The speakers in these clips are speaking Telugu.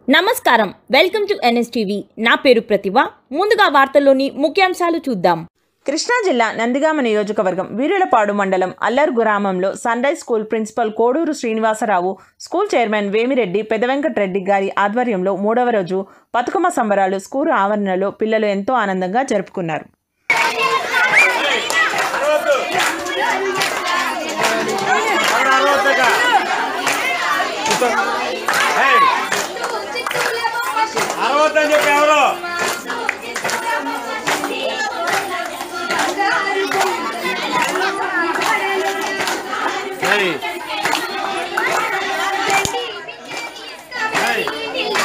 నమస్కారం వెల్కమ్ టు ఎన్ఎస్టీవీ నా పేరు ప్రతిభ ముందుగా వార్తల్లోని ముఖ్యాంశాలు చూద్దాం కృష్ణా జిల్లా నందిగామ నియోజకవర్గం వీరులపాడు మండలం అల్లర్ గ్రామంలో Sunrise school principal Koduru Srinivasarao school chairman Vemireddy Pedavenkatareddy గారి ఆధ్వర్యంలో మూడవ రోజు బతుకమ్మ సంబరాలు స్కూల్ ఆవరణలో పిల్లలు ఎంతో ఆనందంగా జరుపుకున్నారు అరవద్దని చెప్పి ఎవరు ఏయ్. ఏయ్.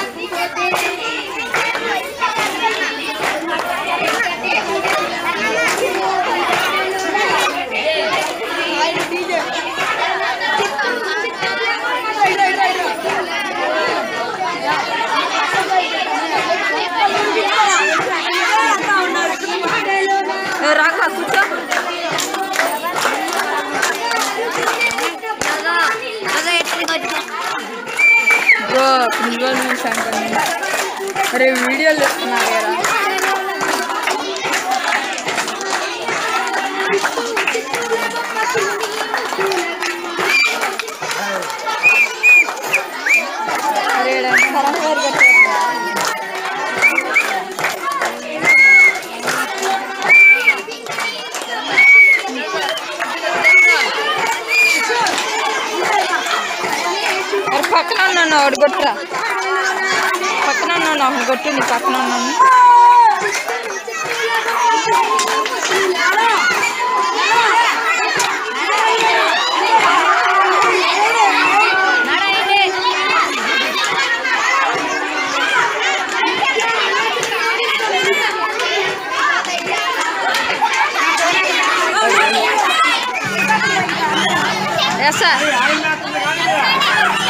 రాక కూర్చో బ్రో ప్రిన్సిపల్ మీన్స్ అంటాను అరే వీడియోలు ఇస్తున్నారు కదా అరే ఈడ కరెంట్ వైర్ కట్టారు అరే పక్కన ఉన్నాను ఒకటి కొట్టురా పక్కన ఉన్నాను ఒకటి కొట్టు నీ పక్కన ఉన్నాను ఎస్ సార్